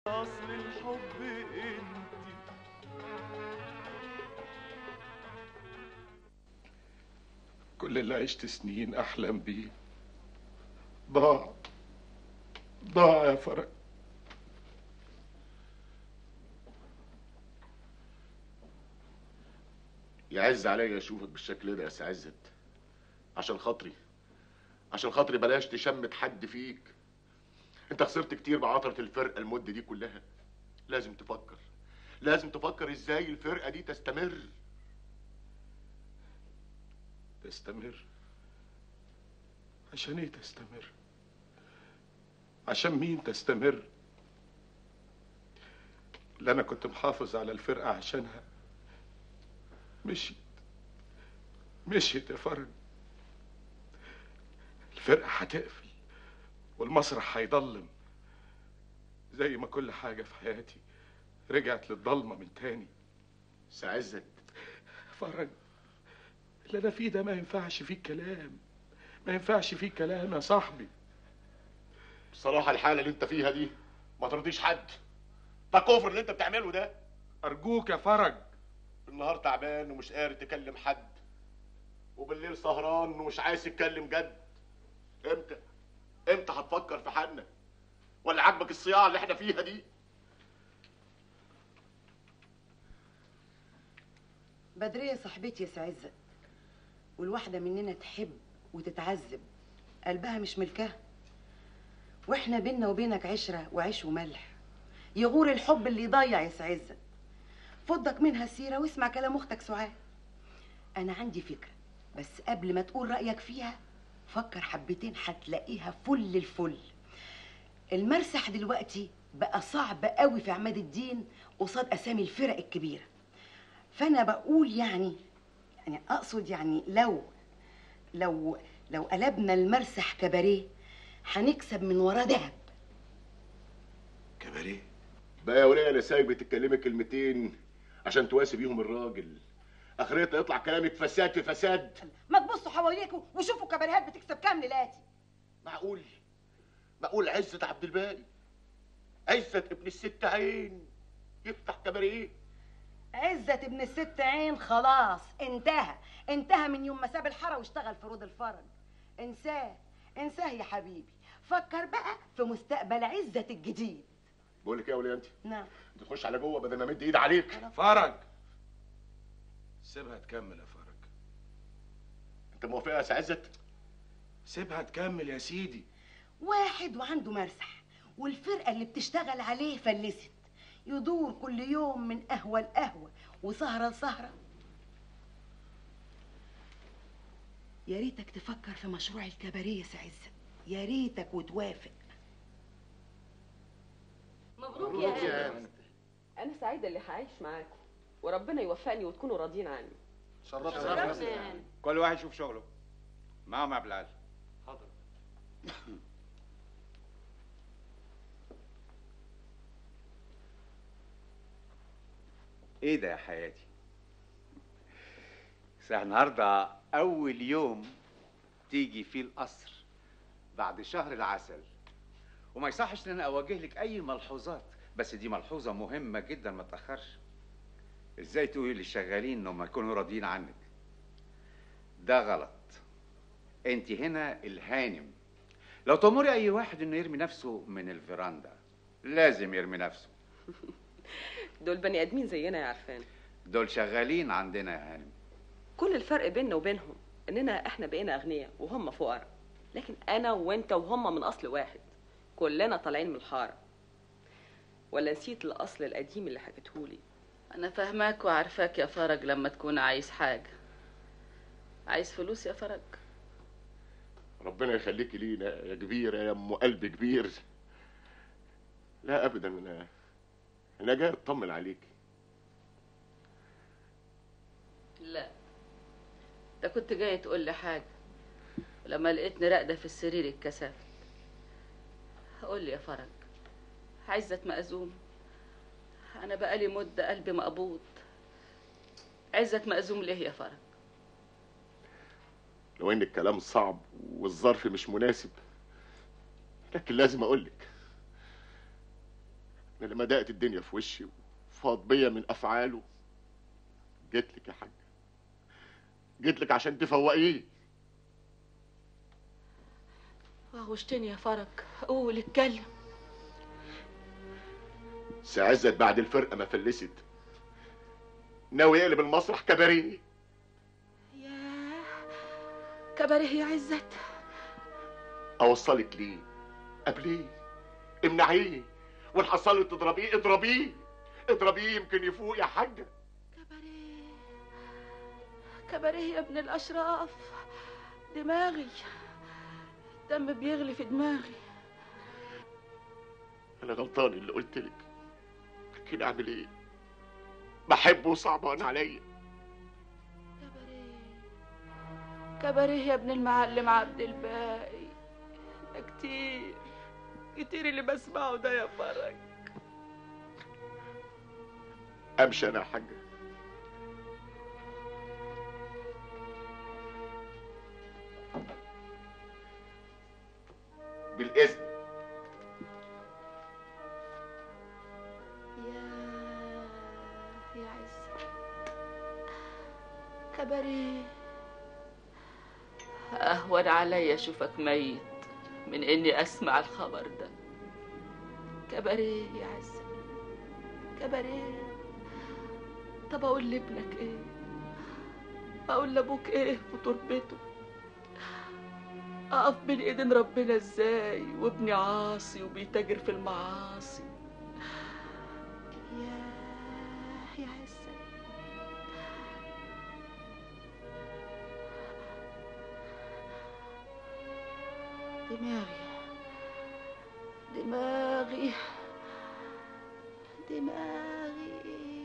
اصل الحب انتي كل اللي عشت سنين احلم بيه ضاع ضاع يا فرج يعز عليا اشوفك بالشكل ده يا سي عزت عشان خاطري عشان خاطري بلاش تشمت حد فيك انت خسرت كتير بعطرة الفرقة المدة دي كلها لازم تفكر لازم تفكر ازاي الفرقة دي تستمر تستمر عشان ايه تستمر عشان مين تستمر اللي انا كنت محافظ على الفرقة عشانها مشيت مشيت يا فرج الفرقة هتقفل والمسرح هيضلم زي ما كل حاجة في حياتي رجعت للضلمة من تاني سي عزت فرج اللي انا فيه ده ما ينفعش فيه كلام ما ينفعش فيه كلام يا صاحبي بصراحة الحالة اللي انت فيها دي ما ترضيش حد ده كفر اللي انت بتعمله ده ارجوك يا فرج النهار تعبان ومش قادر تكلم حد وبالليل سهران ومش عايز تتكلم جد امتى امتى هتفكر في حالنا ولا عاجبك الصياعه اللي احنا فيها دي بدرية صاحبتي يا سعزت والواحدة مننا تحب وتتعذب قلبها مش ملكها واحنا بينا وبينك عشرة وعيش وملح يغور الحب اللي يضيع يا سعزت فضك منها السيرة واسمع كلام اختك سعاد انا عندي فكرة بس قبل ما تقول رأيك فيها فكر حبتين هتلاقيها فل الفل المرسح دلوقتي بقى صعب قوي في عماد الدين قصاد اسامي الفرق الكبيره فانا بقول يعني يعني اقصد يعني لو لو لو قلبنا المرسح كباريه هنكسب من وراه دهب كباريه بقى يا وليه انا سايبه تتكلمي كلمتين عشان تواسي بيهم الراجل اخرتها يطلع كلامك فساد في فساد ما تبصوا حواليكوا وشوفوا كباريهات بتكسب كام ليلاتي معقول معقول عزت عبد الباقي عزت ابن الست عين يفتح كباريه عزت ابن الست عين خلاص انتهى انتهى من يوم ما ساب الحاره واشتغل في رود الفرج انساه انساه يا حبيبي فكر بقى في مستقبل عزت الجديد بقول لك ايه يا وليه انت نعم انت تخش على جوه بدل ما مد ايد عليك فرج سيبها تكمل يا فرج انت موافقه يا سي عزت سيبها تكمل يا سيدي واحد وعنده مرسح والفرقة اللي بتشتغل عليه فلست يدور كل يوم من قهوة لقهوة وسهرة لسهرة يا ريتك تفكر في مشروع الكباريه يا عزت يا ريتك وتوافق مبروك يا هانم انا سعيده اللي هعيش معاكم وربنا يوفقني وتكونوا راضيين عني شرفنا يا هانم كل واحد يشوف شغله معاهم يا بلال حاضر ايه ده يا حياتي بس النهارده اول يوم تيجي فيه القصر بعد شهر العسل وما يصحش ان انا اوجه لك اي ملحوظات بس دي ملحوظه مهمه جدا ما تاخرش ازاي تقولي للشغالين انهم يكونوا راضيين عنك ده غلط انت هنا الهانم لو تأمري اي واحد انه يرمي نفسه من الفيراندا لازم يرمي نفسه دول بني ادمين زينا يا عرفان دول شغالين عندنا يا هانم كل الفرق بيننا وبينهم اننا احنا بقينا اغنياء وهم فقراء لكن انا وانت وهم من اصل واحد كلنا طالعين من الحاره ولا نسيت الاصل القديم اللي حكيتهولي أنا فاهماك وعارفاك يا فرج لما تكون عايز حاجة عايز فلوس يا فرج ربنا يخليكي لينا يا كبيره يا ام قلب كبير لا ابدا انا انا جاي اطمن عليكي لا انت كنت جاي تقول لي حاجة لما لقيتني راقدة في السرير اتكسفت قول لي يا فرج عزت مأزوم أنا بقالي مدة قلبي مقبوض عزت مأزوم ليه يا فرج لو ان الكلام صعب والظرف مش مناسب لكن لازم اقول لك أنا لما ضاقت الدنيا في وشي وفاض بيا من افعاله جيت لك يا حاج جيت لك عشان تفوقيه وغشتني يا فرج قول اتكلم سي عزت بعد الفرقه ما فلست ناوي يقلب المسرح كباريه ياه كبره يا عزت اوصلك ليه قبليه امنعيه ونحصله تضربيه اضربيه اضربيه يمكن يفوق يا حاجه كبره كبره يا ابن الاشراف دماغي الدم بيغلي في دماغي انا غلطان اللي قلت لك لكن اعمل ايه بحبه وصعبان عليا كبره كبره يا ابن المعلم عبد الباقي ده كتير كتير اللي بسمعه ده يا فرج امشي انا يا حاجه بالاذن يا يا عز كبري أهون علي أشوفك ميت من إني أسمع الخبر ده كبري يا عز كبري طب أقول لابنك إيه أقول لأبوك إيه في تربته أقف بين إيدين ربنا إزاي وابني عاصي وبيتاجر في المعاصي يا يا عزة دماغي دماغي دماغي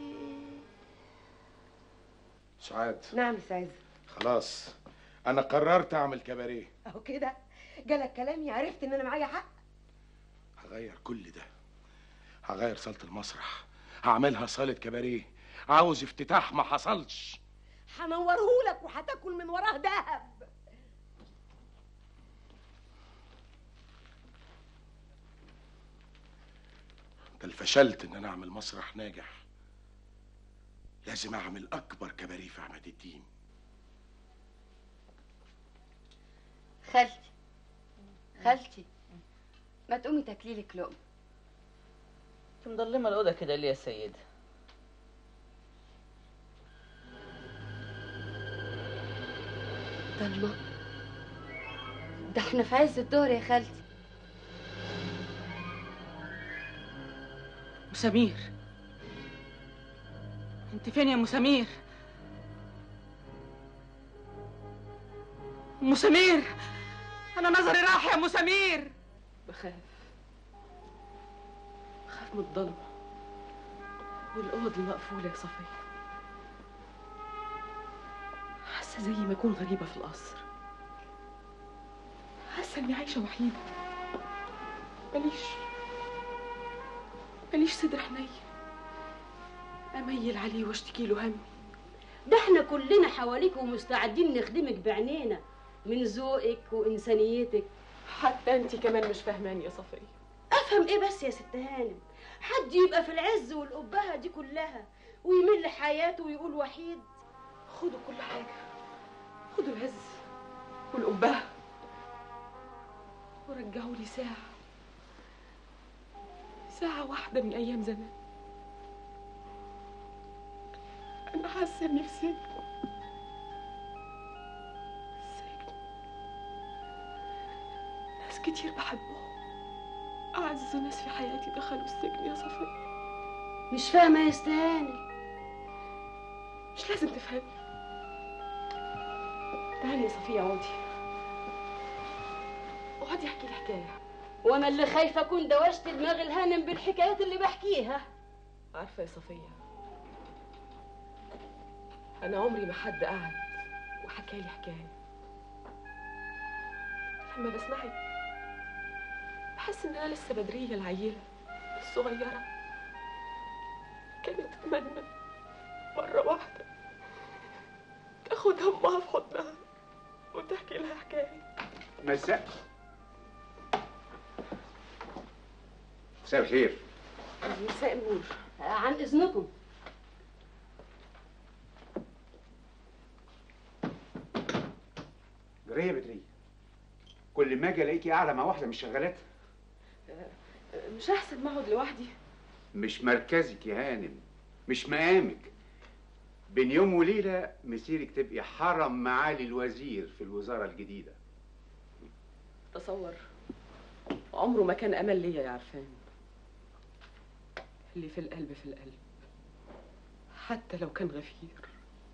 سعاد نعم يا سعيد خلاص انا قررت اعمل كباريه اهو كده جالك كلامي عرفت ان انا معايا حق هغير كل ده هغير صالة المسرح هعملها صالة كباريه عاوز افتتاح ما حصلش هنورهولك وهتاكل من وراه دهب ده اللي فشلت ان انا اعمل مسرح ناجح لازم اعمل اكبر كباريه في عماد الدين خالتي خالتي ما تقومي تاكلي لك لقمه انت مضلمه الاوضه كده ليه يا سيده ضلمه ده احنا في عز الظهر يا خالتي مسامير انت فين يا مسامير مسامير انا نظري راح يا مسامير بخاف بخاف من الضلمة والأوض المقفولة يا صفية حاسة زي ما أكون غريبة في القصر حاسة إني عايشة وحيدة ماليش ماليش صدر حنين أميل عليه واشتكي له همي ده احنا كلنا حواليك ومستعدين نخدمك بعينينا من ذوقك وانسانيتك حتى أنت كمان مش فاهماني يا صفية افهم ايه بس يا ست هانم حد يبقى في العز والأبهة دي كلها ويمل حياته ويقول وحيد خدوا كل حاجة خدوا العز والأبهة ورجعوا لي ساعة ساعة واحدة من أيام زمان أنا حاسة إني في سجن سجن ناس كتير بحبهم أعز ناس في حياتي دخلوا السجن يا صفية مش فاهمة يا ست هانم مش لازم تفهمي تعالي يا صفية اقعدي اقعدي احكي لي حكاية وانا اللي خايفة اكون دوشت دماغ الهانم بالحكايات اللي بحكيها عارفة يا صفية أنا عمري ما حد قعد وحكى لي حكاية لما بسمعك بحس إن أنا لسه بدرية العيلة الصغيرة كانت تتمنى مرة واحدة تاخد أمها في حضنها وتحكي لها حكاية مساء مساء الخير مساء النور عن اذنكم جريه بدريه كل ما اجي الاقيكي قاعده مع واحده من الشغالات مش احسن ما اقعد لوحدي مش مركزك يا هانم مش مقامك بين يوم وليله مسيرك تبقي حرم معالي الوزير في الوزاره الجديده تصور عمره ما كان امل ليا يا عرفان اللي في القلب في القلب حتى لو كان غفير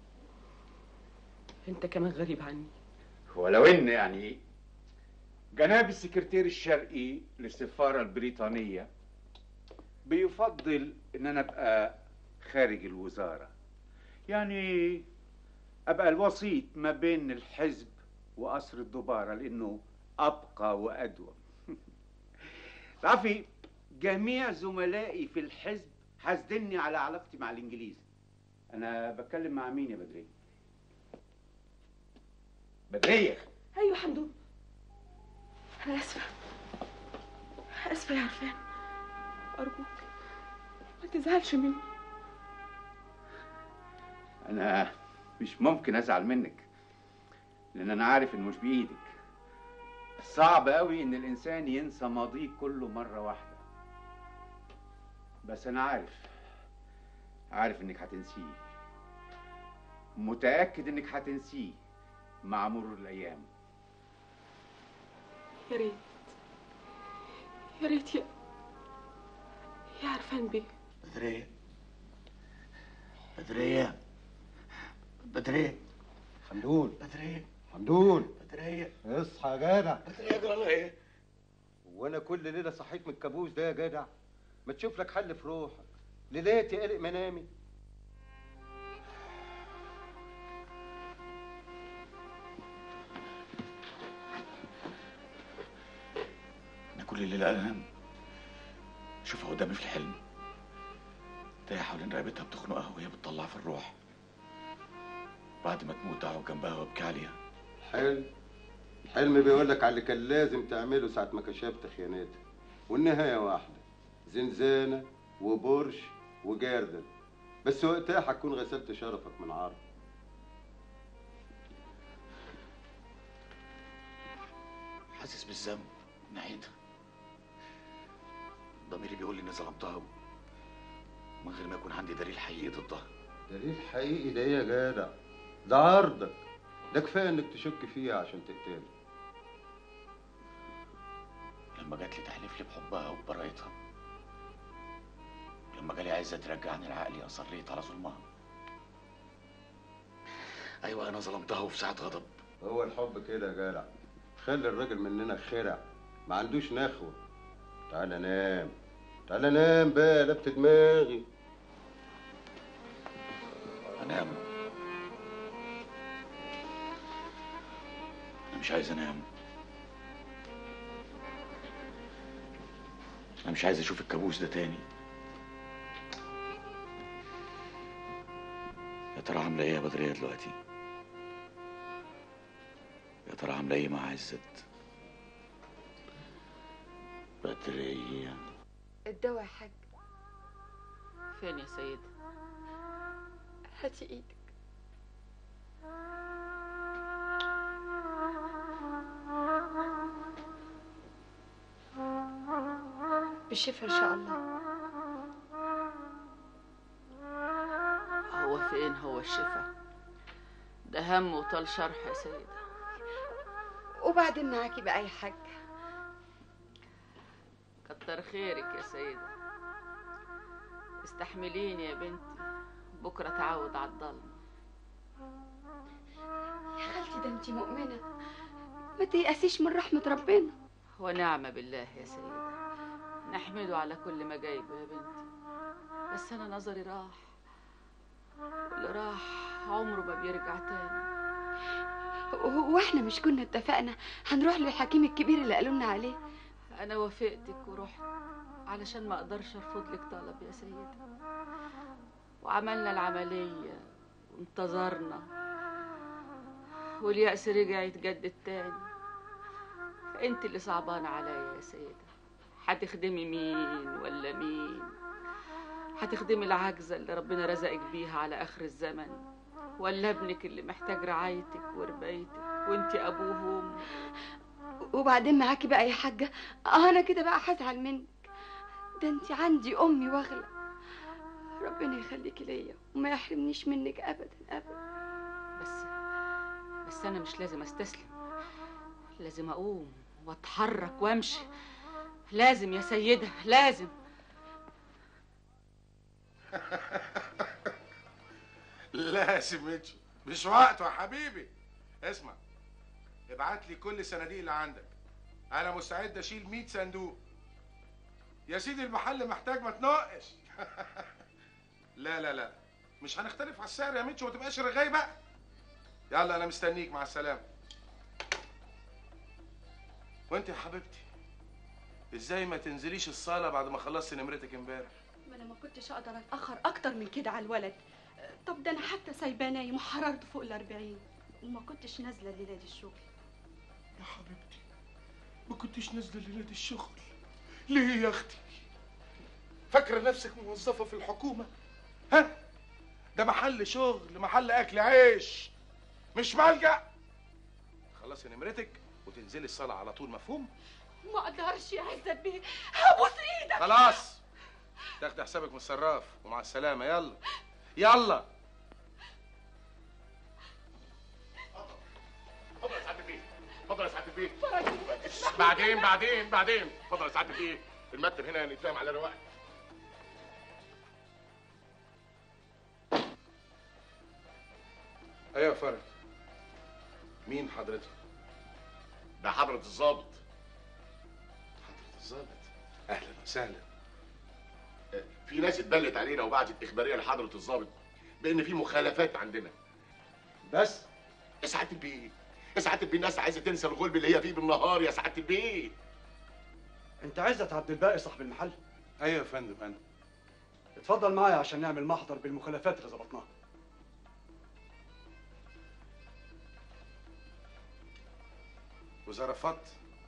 انت كمان غريب عني ولو ان يعني جناب السكرتير الشرقي للسفاره البريطانيه بيفضل ان انا ابقى خارج الوزاره يعني ابقى الوسيط ما بين الحزب وقصر الدباره لانه ابقى وادوم تعرفي جميع زملائي في الحزب حاسدني على علاقتي مع الانجليز انا بتكلم مع مين يا بدريه بدريه ايوه حمدون انا اسفه اسفه يا عرفان ارجوك ما تزعلش مني انا مش ممكن ازعل منك لان انا عارف انه مش بايدك صعب قوي ان الانسان ينسى ماضيه كله مره واحده بس انا عارف عارف انك هتنسيه متاكد انك هتنسيه مع مرور الايام يا ريت يا ريت يا يا عرفان بيه بدرية بدرية بدرية حمدون بدرية حمدون بدرية اصحى يا جدع بدرية اجرى لها ايه؟ وانا كل ليله صحيت من الكابوس ده يا جدع ما تشوف لك حل في روحك ليلاتي قلق منامي انا كل ليلة انام اشوفها قدامي في الحلم تلاقي حوالين رقبتها بتخنقها وهي بتطلع في الروح بعد ما تموت اقعد جنبها وابكي عليها حلم الحلم بيقول لك على اللي كان لازم تعمله ساعة ما كشفت خيانتها والنهاية واحدة زنزانة وبرش وجردل بس وقتها هتكون غسلت شرفك من عار حاسس بالذنب ناحيتها ضميري بيقول لي اني ظلمتها من غير ما يكون عندي دليل حقيقي ضدها دليل حقيقي ده ايه يا جدع ده عرضك ده كفايه انك تشك فيها عشان تقتلها لما جات لي تحلف لي بحبها وببراءتها لما جالي عايزه ترجعني لعقلي اصريت على ظلمها ايوه انا ظلمتها وفي ساعه غضب هو الحب كده يا جدع خلي الراجل مننا خرع ما عندوش نخوة تعالى نام تعالى نام بقى لبت دماغي انام انا مش عايز انام انا مش عايز اشوف الكابوس ده تاني يا ترى عامله ايه يا بدريه دلوقتي يا ترى عامله ايه مع عزت بدريه الدواء يا حاج فين يا سيدة هاتي ايدك بالشفا ان شاء الله هو فين هو الشفا ده هم وطال شرح يا سيدة وبعدين معاكي بقى يا حاج كتر خيرك يا سيدة استحمليني يا بنتي بكرة تعود على الضلمة يا خالتي ده انت مؤمنة ما تيأسيش من رحمة ربنا ونعم بالله يا سيدة نحمده على كل ما جايبه يا بنتي بس أنا نظري راح واللي راح عمره ما بيرجع تاني هو احنا مش كنا اتفقنا هنروح للحكيم الكبير اللي قالوا لنا عليه أنا وافقتك ورحت علشان ما أقدرش أرفض لك طلب يا سيدة وعملنا العملية وانتظرنا واليأس رجع يتجدد تاني انت اللي صعبانة عليا يا سيدة هتخدمي مين ولا مين هتخدمي العجزة اللي ربنا رزقك بيها على آخر الزمن ولا ابنك اللي محتاج رعايتك وربايتك وانتي أبوه وأمه وبعدين معاكي بقى يا حاجة اه انا كده بقى هزعل منك ده انت عندي امي واغلى ربنا يخليكي ليا وما يحرمنيش منك ابدا ابدا بس بس أنا مش لازم أستسلم لازم أقوم وأتحرك وأمشي لازم يا سيدة لازم لا يا سميتشو مش وقته يا حبيبي اسمع ابعت لي كل الصناديق اللي عندك انا مستعد اشيل 100 صندوق يا سيدي المحل محتاج ما تناقش لا لا لا مش هنختلف على السعر يا ميتشو ما تبقاش رغاي بقى يلا انا مستنيك مع السلامه وانت يا حبيبتي ازاي ما تنزليش الصاله بعد ما خلصت نمرتك امبارح ما انا ما كنتش اقدر اتاخر اكتر من كده على الولد طب ده انا حتى سايباه نايم وحرارته فوق الأربعين وما كنتش نازله الليله دي الشغل يا حبيبتي ما كنتش نازله ليله الشغل ليه يا اختي فاكره نفسك موظفه في الحكومه ها ده محل شغل محل اكل عيش مش ملجأ خلصي نمرتك وتنزلي الصاله على طول مفهوم ما اقدرش يا عزت بيه هبوس ايدك خلاص تاخدي حسابك من الصراف ومع السلامه يلا يلا اتفضل يا سعاده البيه اتفضل يا سعاده البيه بعدين بعدين بعدين اتفضل يا سعاده البيه المكتب هنا نتفاهم على رواق ايوه يا فرج مين حضرتك ده حضرة الضابط حضرة الضابط اهلا وسهلا في ناس اتبلت علينا وبعتت اخباريه لحضرة الضابط بان في مخالفات عندنا بس يا سعاده البيه يا سعاده البيه الناس عايزه تنسى الغلب اللي هي فيه بالنهار يا سعاده البيه انت عزت عبد الباقي صاحب المحل ايوه يا فندم انا اتفضل معايا عشان نعمل محضر بالمخالفات اللي ظبطناها واذا رفضت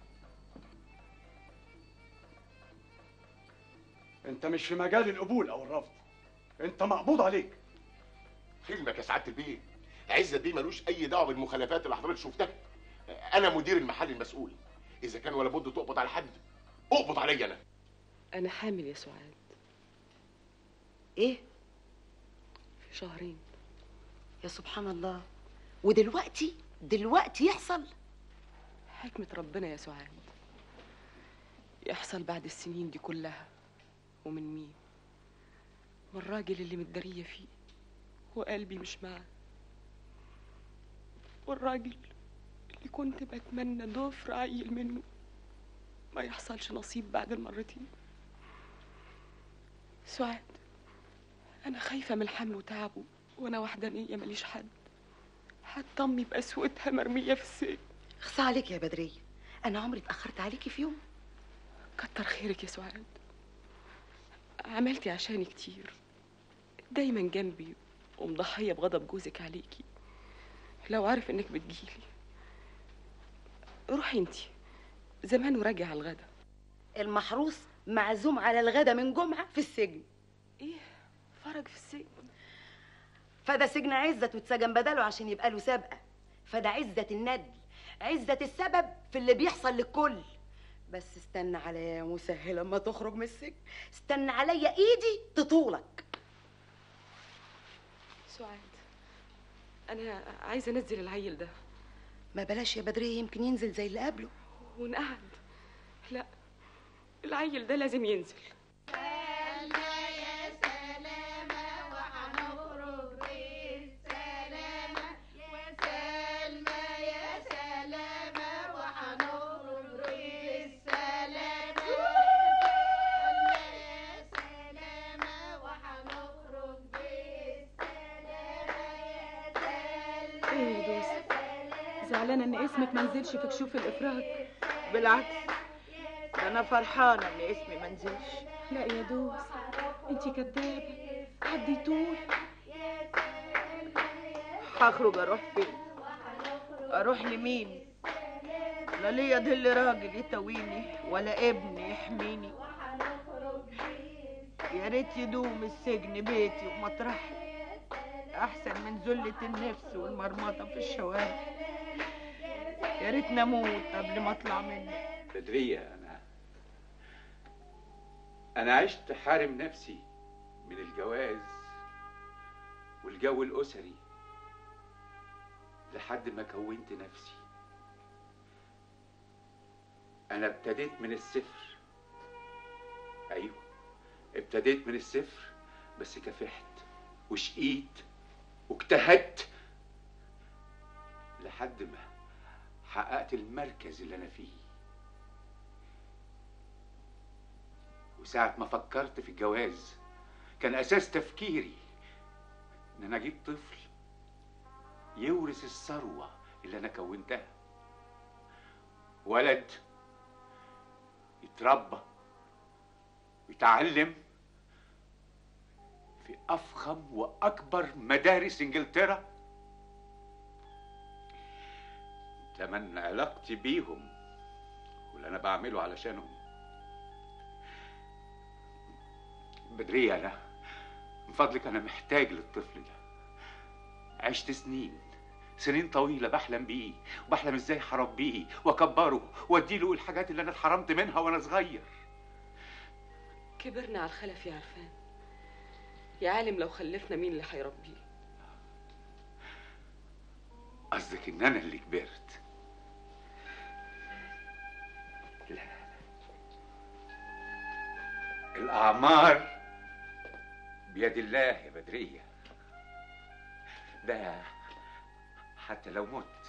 انت مش في مجال القبول او الرفض انت مقبوض عليك حلمك يا سعاده البيه عزت بيه ملوش اي دعوه بالمخالفات اللي حضرتك شفتها انا مدير المحل المسؤول اذا كان ولا بد تقبض على حد اقبض عليا انا أنا حامل يا سعاد ايه في شهرين يا سبحان الله ودلوقتي دلوقتي يحصل حكمة ربنا يا سعاد يحصل بعد السنين دي كلها ومن مين من الراجل اللي متدارية فيه وقلبي مش معاه والراجل اللي كنت بتمنى ضفر عيل منه ما يحصلش نصيب بعد المرتين سعاد أنا خايفة من الحمل وتعبه وأنا وحدانية ماليش حد حتى أمي بقسوتها مرمية في السجن اخصى عليك يا بدرية انا عمري اتأخرت عليكي في يوم كتر خيرك يا سعاد عملتي عشاني كتير دايما جنبي ومضحية بغضب جوزك عليكي لو عارف انك بتجيلي روحي انتي زمان وراجع على الغدا المحروس معزوم على الغدا من جمعة في السجن ايه فرج في السجن فده سجن عزت واتسجن بداله عشان يبقى له سابقة فده عزة الندل عزة السبب في اللي بيحصل للكل بس استنى عليا يا مسهل لما تخرج من السجن استنى عليا ايدي تطولك سعاد انا عايزه انزل العيل ده ما بلاش يا بدرية يمكن ينزل زي اللي قبله ونقعد لا العيل ده لازم ينزل ايه يا دوس زعلانه ان اسمك ما نزلش في كشوف الافراج بالعكس ده انا فرحانه ان اسمي ما نزلش لا يا دوس انتي كدابه حد يطول هخرج اروح فين اروح لمين لا ليا ظل راجل يتويني ولا ابن يحميني يا ريت يدوم السجن بيتي ومطرحي احسن من ذلة النفس والمرمطة في الشوارع يا ريت نموت قبل ما اطلع منه بدرية أنا أنا عشت حارم نفسي من الجواز والجو الأسري لحد ما كونت نفسي أنا ابتديت من الصفر أيوه ابتديت من الصفر بس كافحت وشقيت واجتهدت لحد ما حققت المركز اللي أنا فيه وساعة ما فكرت في الجواز كان أساس تفكيري إن أنا أجيب طفل يورث الثروة اللي أنا كونتها ولد يتربى ويتعلم في أفخم وأكبر مدارس إنجلترا تمن علاقتي بيهم واللي أنا بعمله علشانهم بدرية أنا من فضلك أنا محتاج للطفل ده عشت سنين سنين طويلة بحلم بيه وبحلم ازاي هربيه واكبره واديله الحاجات اللي انا اتحرمت منها وانا صغير كبرنا على الخلف يا عرفان يا عالم لو خلفنا مين اللي هيربيه قصدك ان انا اللي كبرت لا الاعمار بيد الله يا بدرية ده حتى لو مت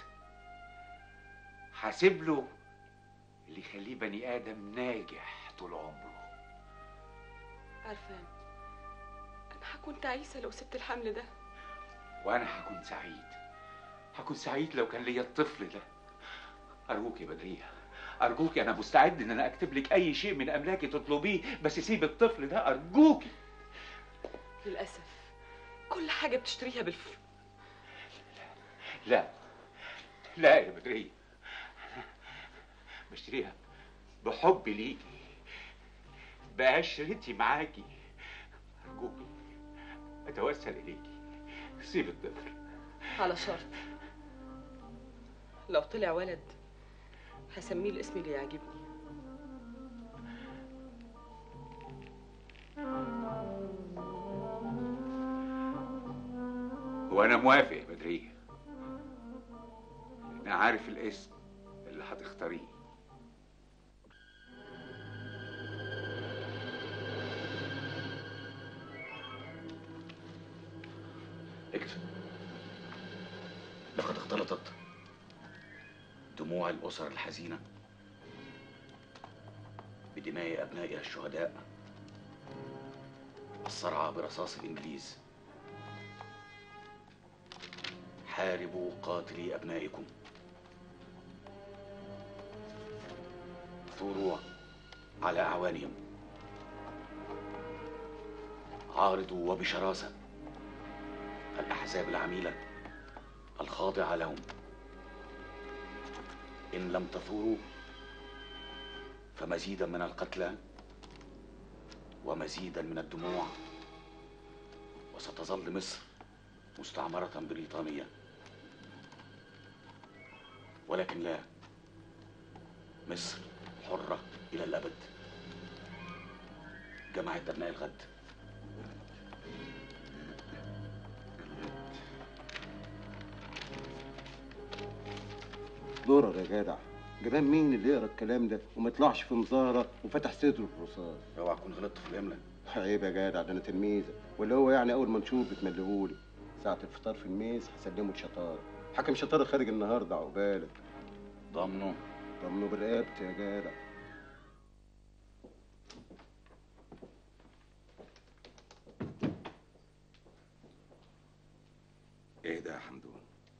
حاسب له اللي يخليه بني ادم ناجح طول عمره عرفان انا هكون تعيسة لو سبت الحمل ده وانا هكون سعيد هكون سعيد لو كان ليا الطفل ده ارجوك يا بدريه ارجوك انا مستعد ان انا اكتب لك اي شيء من املاكي تطلبيه بس سيب الطفل ده ارجوكي للأسف كل حاجة بتشتريها بالف لا لا يا بدريه بشتريها بحبي ليكي بعشرتي معاكي ارجوكي اتوسل اليكي سيب الطفل على شرط لو طلع ولد هسميه الاسم اللي يعجبني وانا موافق يا بدريه انا عارف الاسم اللي هتختاريه اكتب لقد اختلطت دموع الأسر الحزينة بدماء أبنائها الشهداء الصرعى برصاص الإنجليز حاربوا قاتلي أبنائكم ثوروا على أعوانهم عارضوا وبشراسة الأحزاب العميلة الخاضعة لهم إن لم تثوروا فمزيدا من القتلى ومزيدا من الدموع وستظل مصر مستعمرة بريطانية ولكن لا مصر حرة إلى الأبد جماعة أبناء الغد ضرر يا جدع جبان مين اللي يقرا الكلام ده وما يطلعش في مظاهره وفتح صدره الرصاص اوعى تكون غلطت في الإملاء عيب يا جدع ده انا تلميذه ولا هو يعني اول منشور بتملهولي ساعه الفطار في الميز هسلمه لشطاره حكم شطاره خارج النهارده عقبالك ضامنه ضامنه برقبتي يا جدع ايه ده يا حمدون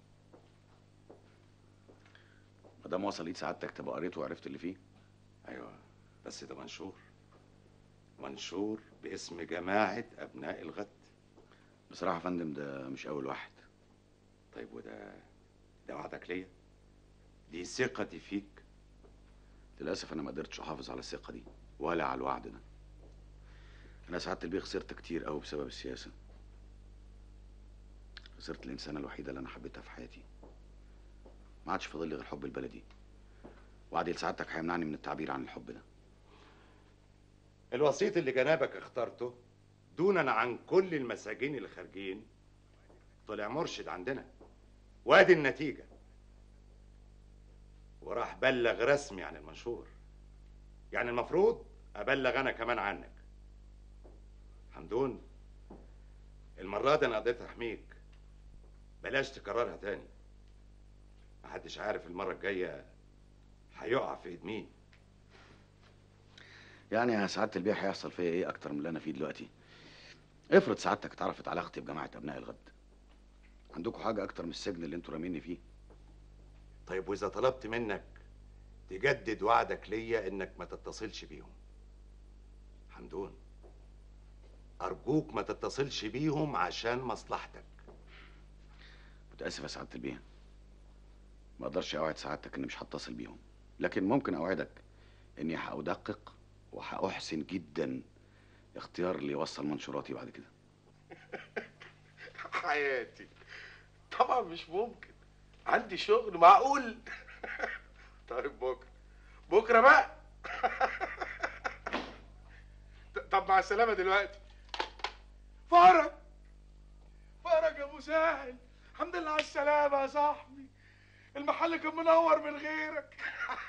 ما دام وصل ايد سعادتك تبقى قريته وعرفت اللي فيه ايوه بس ده منشور منشور باسم جماعة أبناء الغد بصراحة يا فندم ده مش أول واحد طيب وده ده وعدك ليا دي ثقتي فيك للأسف أنا ما قدرتش أحافظ على الثقة دي ولا على الوعد ده انا سعادة البيه خسرت كتير قوي بسبب السياسة خسرت الانسانة الوحيدة اللي انا حبيتها في حياتي ما عادش فاضل لي غير حب البلدي وعدل سعادتك هيمنعني من التعبير عن الحب ده الوسيط اللي جنابك اخترته دونا عن كل المساجين اللي خارجين طلع مرشد عندنا وادي النتيجة وراح بلغ رسمي عن المنشور يعني المفروض ابلغ انا كمان عنك حمدون المرة دي انا قضيت احميك بلاش تكررها تاني محدش عارف المرة الجاية هيقع في ايد مين يعني يا سعادة البيه هيحصل فيا ايه اكتر من اللي انا فيه دلوقتي افرض سعادتك اتعرفت علاقتي بجماعة ابناء الغد عندكم حاجة اكتر من السجن اللي انتوا راميني فيه طيب واذا طلبت منك تجدد وعدك ليا انك ما تتصلش بيهم حمدون ارجوك ما تتصلش بيهم عشان مصلحتك متاسف يا سعاده البيه ما اقدرش اوعد سعادتك اني مش هتصل بيهم لكن ممكن اوعدك اني هادقق وهاحسن جدا اختيار اللي يوصل منشوراتي بعد كده حياتي طبعا مش ممكن عندي شغل معقول طيب بكره بكره بقى طب مع السلامه دلوقتي فرج فرج يا مسهل الحمد لله على السلامه يا صاحبي المحل كان منور من غيرك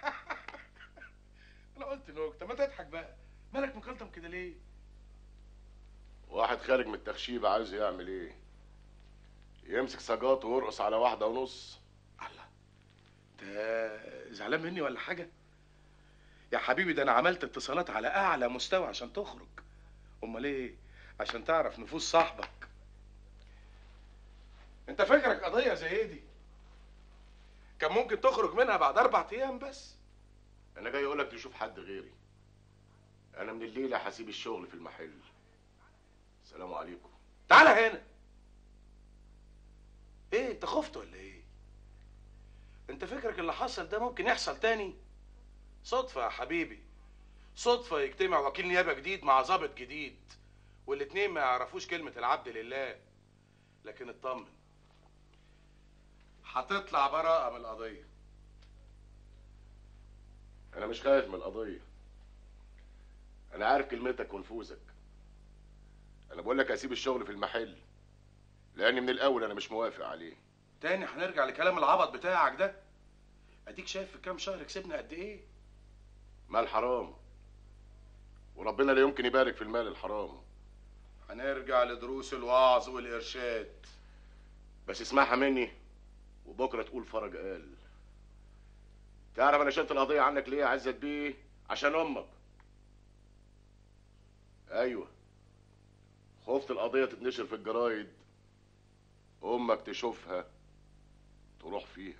انا قلت نكته ما تضحك بقى مالك مكلطم كده ليه واحد خارج من التخشيبة عايز يعمل ايه يمسك سجاته ويرقص على واحدة ونص انت زعلان مني ولا حاجه يا حبيبي ده انا عملت اتصالات على اعلى مستوى عشان تخرج امال ايه عشان تعرف نفوس صاحبك انت فكرك قضيه زي دي كان ممكن تخرج منها بعد اربع ايام بس انا جاي اقولك تشوف حد غيري انا من الليلة هسيب الشغل في المحل السلام عليكم تعالى هنا ايه انت خفت ولا ايه انت فكرك اللي حصل ده ممكن يحصل تاني صدفة يا حبيبي صدفة يجتمع وكيل نيابة جديد مع ضابط جديد والاتنين ما يعرفوش كلمة العبد لله لكن اطمن هتطلع براءة من القضية انا مش خايف من القضية انا عارف كلمتك ونفوذك انا بقول لك اسيب الشغل في المحل لان من الاول انا مش موافق عليه تاني هنرجع لكلام العبط بتاعك ده اديك شايف في كام شهر كسبنا قد ايه مال حرام وربنا لا يمكن يبارك في المال الحرام هنرجع لدروس الوعظ والارشاد بس اسمعها مني وبكره تقول فرج قال تعرف انا شلت القضيه عنك ليه يا عزت بيه عشان امك ايوه خفت القضيه تتنشر في الجرايد امك تشوفها تروح فيها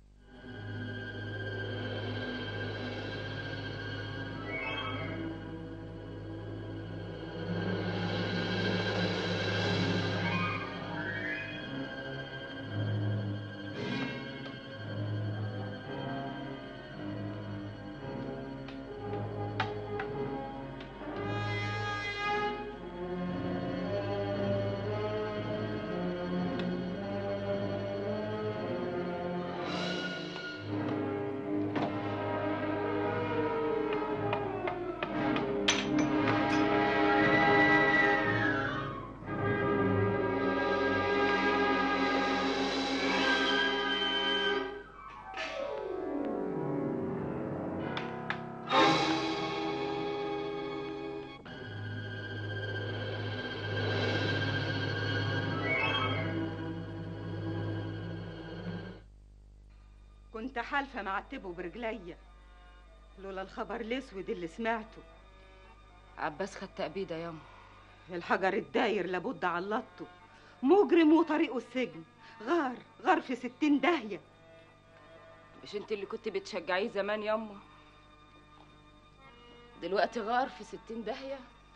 كنت حالفة معتبه برجليا لولا الخبر الاسود اللي سمعته عباس خد تأبيده ياما الحجر الداير لابد علطته مجرم وطريقه السجن غار غار في ستين داهية مش انت اللي كنت بتشجعيه زمان ياما دلوقتي غار في ستين داهية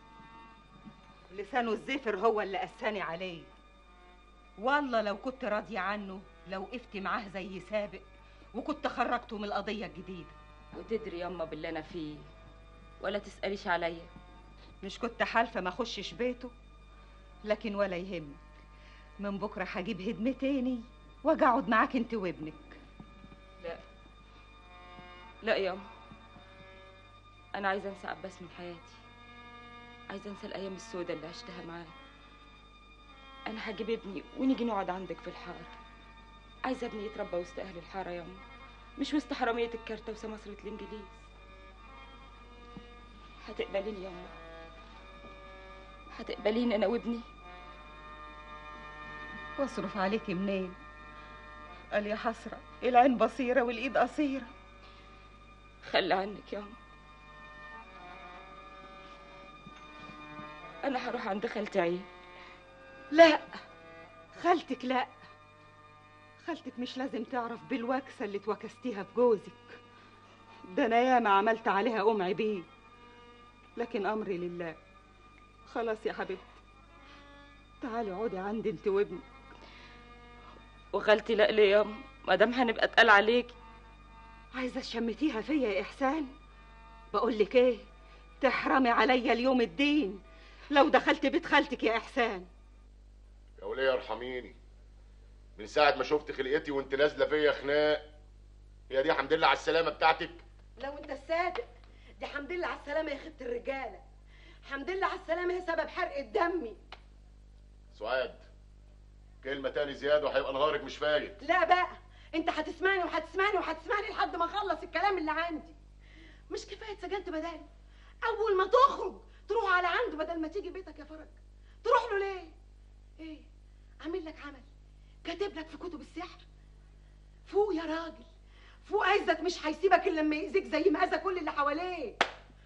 لسانه الزفر هو اللي قساني عليه والله لو كنت راضية عنه لو وقفت معاه زي سابق وكنت خرجته من القضية الجديدة وتدري ياما باللي انا فيه ولا تسأليش عليا مش كنت حالفه ما اخشش بيته لكن ولا يهمك من بكره هجيب هدمه تاني واجي اقعد معاك انت وابنك لا لا يا أم أنا عايزة أنسى عباس من حياتي عايزة أنسى الأيام السوداء اللي عشتها معاه أنا هجيب ابني ونيجي نقعد عندك في الحارة عايزة ابني يتربى وسط أهل الحارة يا أم مش وسط حرامية الكارتة وسماسرة الإنجليز هتقبليني يا أم هتقبليني أنا وابني واصرف عليكي منين قال يا حسره العين بصيره والايد قصيره خلي عنك يا أم أنا هروح عند خالتي عين لا خالتك لا خالتك مش لازم تعرف بالوكسة اللي اتوكستيها في جوزك ده انا ياما عملت عليها ام عبيد لكن امري لله خلاص يا حبيبتي تعالي اقعدي عندي انت وابني وخالتي لا ليه يا أم ما دام هنبقى اتقال عليكي عايزه تشمتيها فيا يا احسان بقول لك ايه تحرمي عليا اليوم الدين لو دخلت بيت خالتك يا احسان يا وليه ارحميني من ساعة ما شفت خلقتي وانت نازلة فيا خناق هي دي حمد لله على السلامة بتاعتك لو انت الصادق دي حمد لله على السلامه يا خيبه الرجاله حمد لله على السلامه هي سبب حرق دمي سعاد كلمة تاني زيادة وهيبقى نهارك مش فايت لا بقى انت هتسمعني وهتسمعني وهتسمعني لحد ما اخلص الكلام اللي عندي مش كفايه اتسجنت بدالي اول ما تخرج تروح على عنده بدل ما تيجي بيتك يا فرج تروح له ليه ايه عامل لك عمل كاتب لك في كتب السحر فوق يا راجل فوق عزت مش هيسيبك الا لما يأذيك زي ما اذى كل اللي حواليه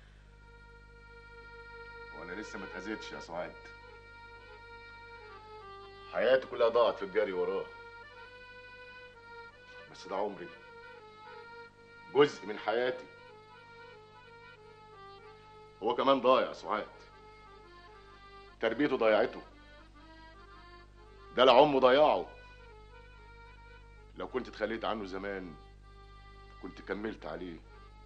وانا لسه ما اتأذيتش يا سعاد حياتي كلها ضاعت في الجري وراه بس ده عمري جزء من حياتي هو كمان ضايع يا سعاد تربيته ضيعته ده لعمه ضيعه لو كنت اتخليت عنه زمان كنت كملت عليه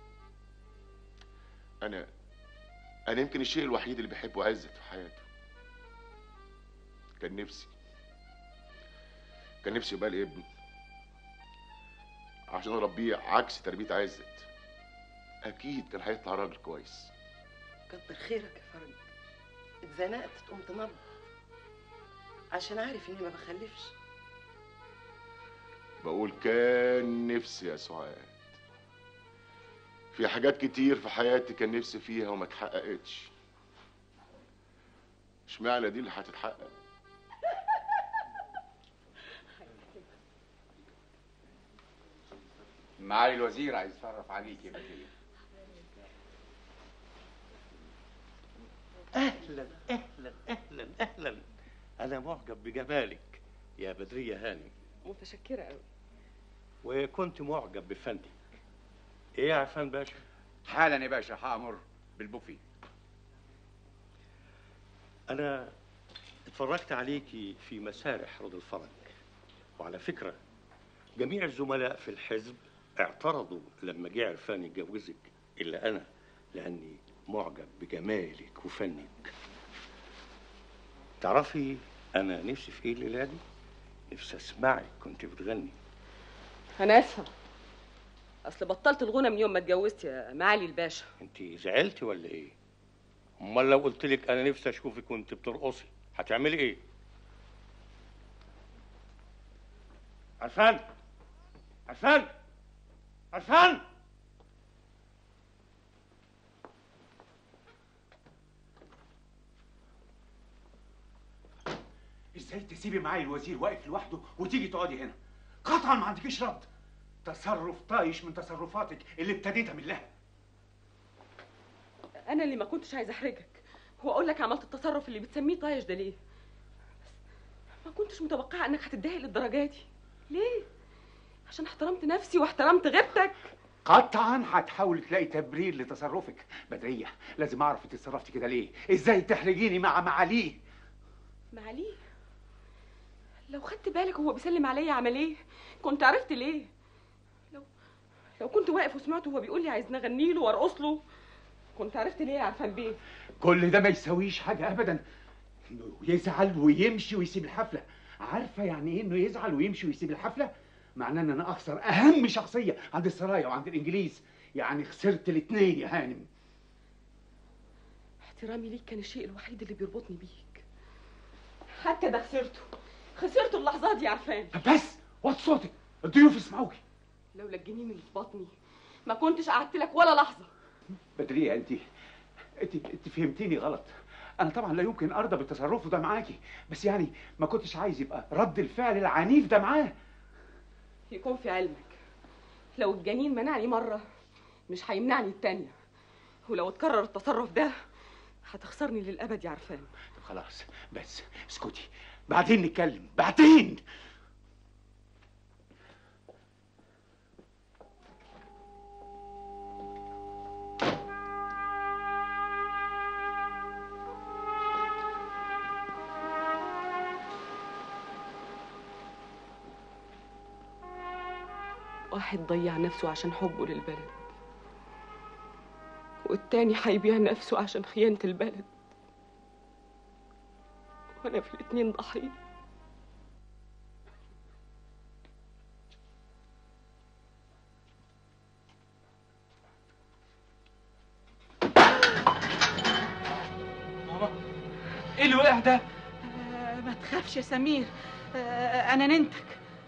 انا انا يمكن الشيء الوحيد اللي بحبه عزت في حياته كان نفسي كان نفسي يبقى لي ابن عشان اربيه عكس تربيه عزت اكيد كان هيطلع راجل كويس كتر خيرك يا فرج اتزنقت تقوم تنبض عشان عارف اني ما بخلفش بقول كان نفسي يا سعاد في حاجات كتير في حياتي كان نفسي فيها وما اتحققتش اشمعنى دي اللي هتتحقق معالي الوزير عايز يتعرف عليك يا بدرية اهلا اهلا اهلا اهلا انا معجب بجمالك يا بدريه هاني متشكرة قوي وكنت معجب بفنك ايه يا عفان باشا حالا يا باشا هامر بالبوفيه انا اتفرجت عليكي في مسارح رضا الفرج وعلى فكره جميع الزملاء في الحزب اعترضوا لما جه عرفان يتجوزك الا انا لاني معجب بجمالك وفنك تعرفي انا نفسي في ايه الليله دي نفسي اسمعك كنت بتغني أنا آسفة أصل بطلت الغنى من يوم ما اتجوزت يا معالي الباشا انت زعلتي ولا ايه امال لو قلت لك انا نفسي اشوفك وانت بترقصي هتعملي ايه عرفان عرفان عرفان ازاي تسيبي معايا الوزير واقف لوحده وتيجي تقعدي هنا قطعا ما عندكيش رد تصرف طايش من تصرفاتك اللي ابتديت من لها أنا اللي ما كنتش عايزة أحرجك وأقول لك عملت التصرف اللي بتسميه طايش ده ليه بس ما كنتش متوقعة إنك هتتضايق للدرجة دي ليه عشان احترمت نفسي واحترمت غيبتك قطعا هتحاول تلاقي تبرير لتصرفك بدريه لازم اعرف انت اتصرفتي كده ليه ازاي تحرجيني مع معاليه معاليه لو خدت بالك هو بيسلم عليا عمل ايه كنت عرفت ليه لو لو كنت واقف وسمعته وهو بيقول لي عايزني اغني له وارقص له كنت عرفت ليه يا عرفان بيه كل ده ما يساويش حاجه ابدا انه يزعل ويمشي ويسيب الحفله عارفه يعني ايه انه يزعل ويمشي ويسيب الحفله معناه ان انا اخسر اهم شخصيه عند السرايا وعند الانجليز يعني خسرت الاثنين يا هانم احترامي ليك كان الشيء الوحيد اللي بيربطني بيك حتى ده خسرته خسرته اللحظات دي يا عرفان بس وطي صوتك الضيوف يسمعوكي لولا الجنين اللي في بطني ما كنتش قعدت لك ولا لحظه بدرية انت انت انت فهمتيني غلط انا طبعا لا يمكن ارضى بالتصرف ده معاكي بس يعني ما كنتش عايز يبقى رد الفعل العنيف ده معاه يكون في علمك لو الجنين منعني مره مش هيمنعني التانيه ولو اتكرر التصرف ده هتخسرني للابد يا عرفان طب خلاص بس اسكتي بعدين نتكلم بعدين واحد ضيع نفسه عشان حبه للبلد والتاني هيبيع نفسه عشان خيانة البلد وانا في الاتنين ضحية ايه اللي وقع ده؟ آه، ما تخافش يا سمير آه، انا ننتك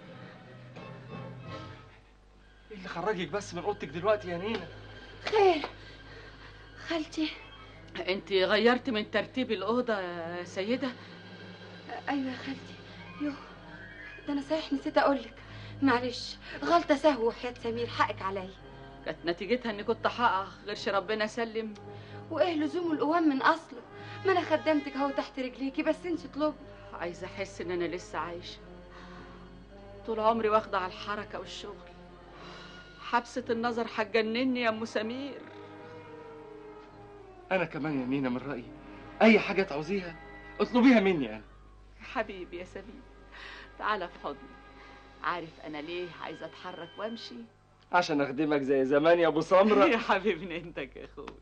ايه اللي خرجك بس من اوضتك دلوقتي يا نينا؟ خير خالتي انت غيرت من ترتيب الاوضه يا سيده ايوه يا خالتي يوه ده انا صحيح نسيت اقولك معلش غلطه سهو وحياة سمير حقك عليا كانت نتيجتها اني كنت هقع غيرش ربنا سلم وايه لزوم القوام من اصله ما انا خدمتك اهو تحت رجليكي بس انت اطلبي عايزه احس ان انا لسه عايشه طول عمري واخده على الحركه والشغل حبسه النظر هتجنني يا ام سمير انا كمان يا نينا من رايي اي حاجه تعوزيها اطلبيها مني انا حبيبي يا سمير تعالى في حضني عارف انا ليه عايزه اتحرك وامشي عشان اخدمك زي زمان يا ابو سمره يا حبيبي انتك يا اخوي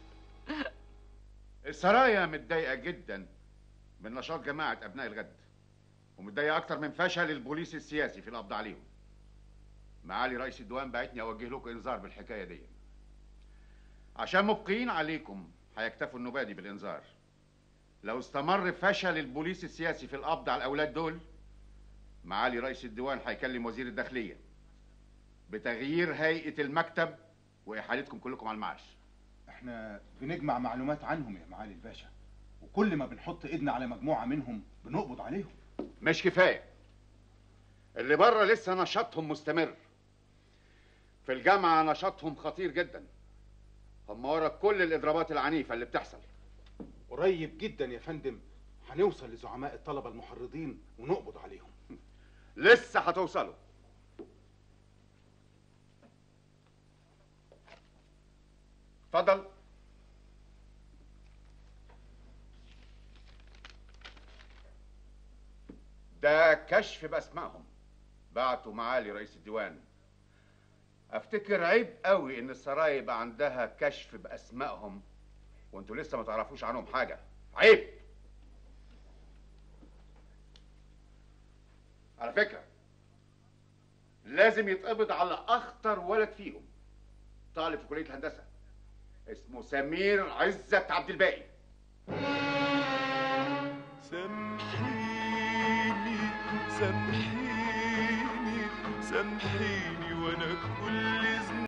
السرايا متضايقه جدا من نشاط جماعه ابناء الغد ومتضايقه اكتر من فشل البوليس السياسي في القبض عليهم معالي رئيس الديوان بعتني اوجه لكم انذار بالحكايه دي عشان مبقين عليكم هيكتفوا النبادي بالانذار لو استمر فشل البوليس السياسي في القبض على الاولاد دول معالي رئيس الديوان هيكلم وزير الداخليه بتغيير هيئه المكتب واحالتكم كلكم على المعاش احنا بنجمع معلومات عنهم يا معالي الباشا وكل ما بنحط ايدنا على مجموعه منهم بنقبض عليهم مش كفايه اللي بره لسه نشاطهم مستمر في الجامعه نشاطهم خطير جدا هم ورا كل الاضرابات العنيفه اللي بتحصل قريب جدا يا فندم هنوصل لزعماء الطلبه المحرضين ونقبض عليهم لسه هتوصلوا اتفضل ده كشف باسمائهم بعتوا معالي رئيس الديوان افتكر عيب قوي ان السرايا يبقى عندها كشف باسمائهم وانتوا لسه ما تعرفوش عنهم حاجه عيب على فكره لازم يتقبض على اخطر ولد فيهم طالب في كليه الهندسه اسمه سمير عزت عبد الباقي سامحيني سامحيني سامحيني وانا كل